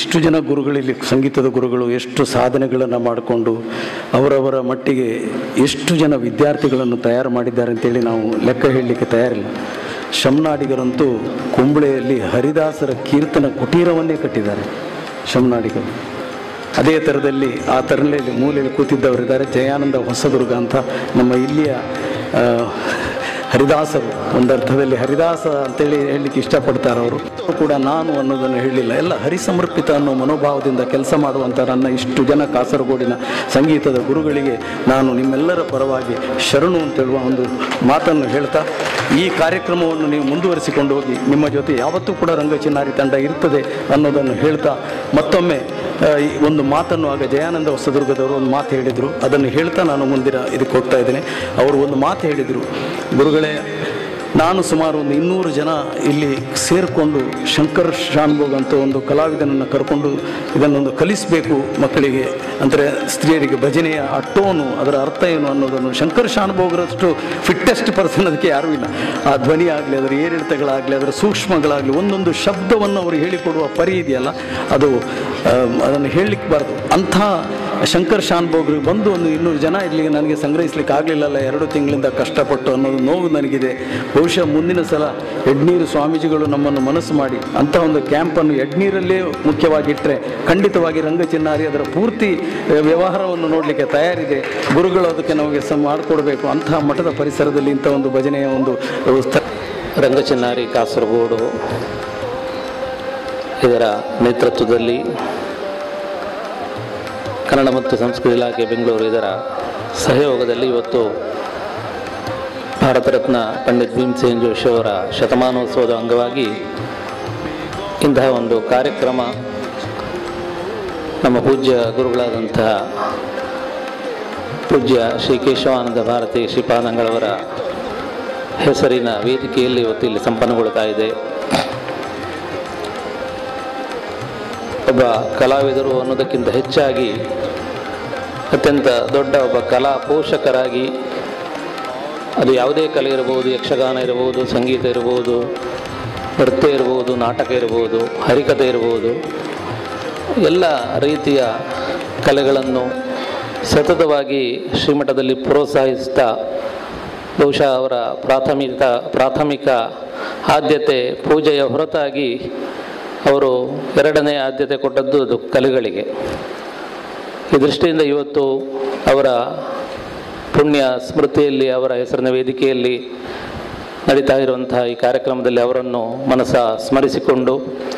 ಇಷ್ಟು ಜನ ಗುರುಗಳಿಲ್ಲಿ ಸಂಗೀತದ ಗುರುಗಳು ಎಷ್ಟು ಸಾಧನೆಗಳನ್ನು ಮಾಡಿಕೊಂಡು ಅವರವರ ಮಟ್ಟಿಗೆ ಎಷ್ಟು ಜನ ವಿದ್ಯಾರ್ಥಿಗಳನ್ನು ತಯಾರು ಮಾಡಿದ್ದಾರೆ ಅಂತೇಳಿ ನಾವು ಲೆಕ್ಕ ಹೇಳಲಿಕ್ಕೆ ತಯಾರಿಲ್ಲ ಶಮ್ನಾಡಿಗರಂತೂ ಕುಂಬಳೆಯಲ್ಲಿ ಹರಿದಾಸರ ಕೀರ್ತನ ಕುಟೀರವನ್ನೇ ಕಟ್ಟಿದ್ದಾರೆ ಶಮ್ನಾಡಿಗರು ಅದೇ ಥರದಲ್ಲಿ ಆ ತರಲೆಯಲ್ಲಿ ಮೂಲೆಯಲ್ಲಿ ಕೂತಿದ್ದವರಿದ್ದಾರೆ ಜಯಾನಂದ ಹೊಸದುರ್ಗ ಅಂತ ನಮ್ಮ ಇಲ್ಲಿಯ ಆ, ಹರಿದಾಸರು ಒಂದರ್ಥದಲ್ಲಿ ಹರಿದಾಸ ಅಂತೇಳಿ ಹೇಳಲಿಕ್ಕೆ ಇಷ್ಟಪಡ್ತಾರೆ ಅವರು ಕೂಡ ನಾನು ಅನ್ನೋದನ್ನು ಹೇಳಿಲ್ಲ ಎಲ್ಲ ಹರಿಸಮರ್ಪಿತ ಅನ್ನೋ ಮನೋಭಾವದಿಂದ ಕೆಲಸ ಮಾಡುವಂಥ ನನ್ನ ಇಷ್ಟು ಜನ ಕಾಸರಗೋಡಿನ ಸಂಗೀತದ ಗುರುಗಳಿಗೆ ನಾನು ನಿಮ್ಮೆಲ್ಲರ ಪರವಾಗಿ ಶರಣು ಅಂತೇಳುವ ಒಂದು ಮಾತನ್ನು ಹೇಳ್ತಾ ಈ ಕಾರ್ಯಕ್ರಮವನ್ನು ನೀವು ಮುಂದುವರಿಸಿಕೊಂಡು ಹೋಗಿ ನಿಮ್ಮ ಜೊತೆ ಯಾವತ್ತೂ ಕೂಡ ರಂಗಚಿನ್ನಾರಿ ತಂಡ ಇರ್ತದೆ ಅನ್ನೋದನ್ನು ಹೇಳ್ತಾ ಮತ್ತೊಮ್ಮೆ ಆ, ಈ ಒಂದು ಮಾತನ್ನು ಆಗ ಜಯಾನಂದ ಹೊಸದುರ್ಗದವರು ಒಂದು ಮಾತು ಹೇಳಿದರು ಅದನ್ನು ಹೇಳ್ತಾ ನಾನು ಮುಂದಿನ ಇದಕ್ಕೆ ಹೋಗ್ತಾ ಇದ್ದೇನೆ ಅವರು ಒಂದು ಮಾತು ಹೇಳಿದರು ಗುರುಗಳೇ ನಾನು ಸುಮಾರು ಒಂದು ಇನ್ನೂರು ಜನ ಇಲ್ಲಿ ಸೇರಿಕೊಂಡು ಶಂಕರ್ ಶಾನ್ಭೋಗ್ ಅಂತ ಒಂದು ಕಲಾವಿದನನ್ನು ಕರ್ಕೊಂಡು ಇದನ್ನೊಂದು ಕಲಿಸಬೇಕು ಮಕ್ಕಳಿಗೆ ಅಂದರೆ ಸ್ತ್ರೀಯರಿಗೆ ಭಜನೆಯ ಆ ಟೋನು ಅದರ ಅರ್ಥ ಏನು ಅನ್ನೋದನ್ನು ಶಂಕರ್ ಶಾನ್ಭೋಗ್ರಷ್ಟು ಫಿಟ್ಟೆಸ್ಟ್ ಪರ್ಸನ್ ಅದಕ್ಕೆ ಯಾರೂ ಇಲ್ಲ ಆ ಧ್ವನಿ ಆಗಲಿ ಅದರ ಏರಿಳಿತಗಳಾಗಲಿ ಅದರ ಸೂಕ್ಷ್ಮಗಳಾಗಲಿ ಒಂದೊಂದು ಶಬ್ದವನ್ನು ಅವರು ಹೇಳಿಕೊಡುವ ಪರಿ ಇದೆಯಲ್ಲ ಅದು ಆ, ಅದನ್ನು ಹೇಳಲಿಕ್ಕೆ ಬಾರ್ದು ಅಂಥ ಶಂಕರ್ ಶಾನ್ಭೋಗ್ರಿಗೆ ಬಂದು ಒಂದು ಇನ್ನೂರು ಜನ ಇಲ್ಲಿಗೆ ನನಗೆ ಸಂಗ್ರಹಿಸ್ಲಿಕ್ಕೆ ಆಗಲಿಲ್ಲಲ್ಲ ಎರಡು ತಿಂಗಳಿಂದ ಕಷ್ಟಪಟ್ಟು ಅನ್ನೋದು ನೋವು ನನಗಿದೆ ಬಹುಶಃ ಮುಂದಿನ ಸಲ ಎಡ್ನೀರು ಸ್ವಾಮೀಜಿಗಳು ನಮ್ಮನ್ನು ಮನಸ್ಸು ಮಾಡಿ ಅಂಥ ಒಂದು ಕ್ಯಾಂಪನ್ನು ಎಡ್ನೀರಲ್ಲೇ ಮುಖ್ಯವಾಗಿಟ್ಟರೆ ಖಂಡಿತವಾಗಿ ರಂಗಚಿನ್ನಾರಿ ಅದರ ಪೂರ್ತಿ ಆ, ವ್ಯವಹಾರವನ್ನು ನೋಡಲಿಕ್ಕೆ ತಯಾರಿದೆ ಗುರುಗಳು ಅದಕ್ಕೆ ನಮಗೆ ಸ ಮಾಡಿಕೊಡ್ಬೇಕು ಅಂತಹ ಮಠದ ಪರಿಸರದಲ್ಲಿ ಇಂಥ ಒಂದು ಭಜನೆಯ ಒಂದು ಆ, ಸ್ಥ ರಂಗಚಿನ್ನಾರಿ ಕಾಸರಗೋಡು ಇದರ ನೇತೃತ್ವದಲ್ಲಿ ಕನ್ನಡ ಮತ್ತು ಸಂಸ್ಕೃತಿ ಇಲಾಖೆ ಬೆಂಗಳೂರು ಇದರ ಸಹಯೋಗದಲ್ಲಿ ಇವತ್ತು ಭಾರತ ರತ್ನ ಪಂಡಿತ್ ಭೀಮಸೇನ್ ಜೋಶಿ ಅವರ ಶತಮಾನೋತ್ಸವದ ಅಂಗವಾಗಿ ಇಂತಹ ಒಂದು ಕಾರ್ಯಕ್ರಮ ನಮ್ಮ ಪೂಜ್ಯ ಗುರುಗಳಾದಂತಹ ಪೂಜ್ಯ ಶ್ರೀ ಕೇಶವಾನಂದ ಭಾರತಿ ಶ್ರೀಪಾದಂಗಳವರ ಹೆಸರಿನ ವೇದಿಕೆಯಲ್ಲಿ ಇವತ್ತು ಇಲ್ಲಿ ಸಂಪನ್ನಗೊಳ್ತಾ ಇದೆ ಒಬ್ಬ ಕಲಾವಿದರು ಅನ್ನೋದಕ್ಕಿಂತ ಹೆಚ್ಚಾಗಿ ಅತ್ಯಂತ ದೊಡ್ಡ ಒಬ್ಬ ಕಲಾ ಪೋಷಕರಾಗಿ ಅದು ಯಾವುದೇ ಕಲೆ ಇರಬಹುದು ಯಕ್ಷಗಾನ ಇರಬಹುದು ಸಂಗೀತ ಇರಬಹುದು ನೃತ್ಯ ಇರಬಹುದು ನಾಟಕ ಇರಬಹುದು ಹರಿಕತೆ ಇರಬಹುದು ಎಲ್ಲ ರೀತಿಯ ಕಲೆಗಳನ್ನು ಸತತವಾಗಿ ಶ್ರೀಮಠದಲ್ಲಿ ಪ್ರೋತ್ಸಾಹಿಸ್ತಾ ಬಹುಶಃ ಅವರ ಪ್ರಾಥಮಿಕ ಪ್ರಾಥಮಿಕ ಆದ್ಯತೆ ಪೂಜೆಯ ಹೊರತಾಗಿ ಅವರು ಎರಡನೇ ಆದ್ಯತೆ ಕೊಟ್ಟದ್ದು ಅದು ಕಲೆಗಳಿಗೆ ಈ ದೃಷ್ಟಿಯಿಂದ ಇವತ್ತು ಅವರ ಪುಣ್ಯ ಸ್ಮೃತಿಯಲ್ಲಿ ಅವರ ಹೆಸರಿನ ವೇದಿಕೆಯಲ್ಲಿ ನಡೀತಾ ಇರುವಂತಹ ಈ ಕಾರ್ಯಕ್ರಮದಲ್ಲಿ ಅವರನ್ನು ಮನಸ್ಸ ಸ್ಮರಿಸಿಕೊಂಡು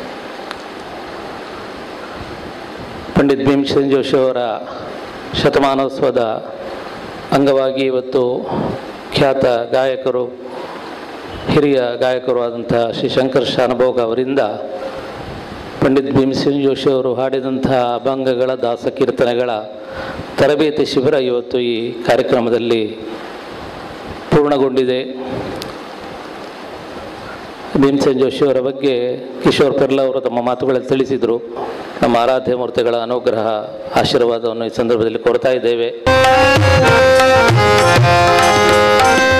ಪಂಡಿತ್ ಭೀಮಸೇನ್ ಜೋಶಿ ಅವರ ಶತಮಾನೋತ್ಸವದ ಅಂಗವಾಗಿ ಇವತ್ತು ಖ್ಯಾತ ಗಾಯಕರು ಹಿರಿಯ ಗಾಯಕರು ಆದಂತಹ ಶ್ರೀ ಶಂಕರ್ ಶಾನಭೋಗ ಅವರಿಂದ ಪಂಡಿತ್ ಭೀಮಸೇನ್ ಜೋಶಿ ಅವರು ಹಾಡಿದಂತಹ ಅಭಂಗಗಳ ದಾಸ ಕೀರ್ತನೆಗಳ ತರಬೇತಿ ಶಿಬಿರ ಇವತ್ತು ಈ ಕಾರ್ಯಕ್ರಮದಲ್ಲಿ ಪೂರ್ಣಗೊಂಡಿದೆ ಭೀಮಸೇನ್ ಜೋಶಿ ಅವರ ಬಗ್ಗೆ ಕಿಶೋರ್ ಪೆರ್ಲ ಅವರು ತಮ್ಮ ಮಾತುಗಳಲ್ಲಿ ತಿಳಿಸಿದರು ನಮ್ಮ ಆರಾಧ್ಯ ಮೂರ್ತಿಗಳ ಅನುಗ್ರಹ ಆಶೀರ್ವಾದವನ್ನು ಈ ಸಂದರ್ಭದಲ್ಲಿ ಕೊಡ್ತಾ ಇದ್ದೇವೆ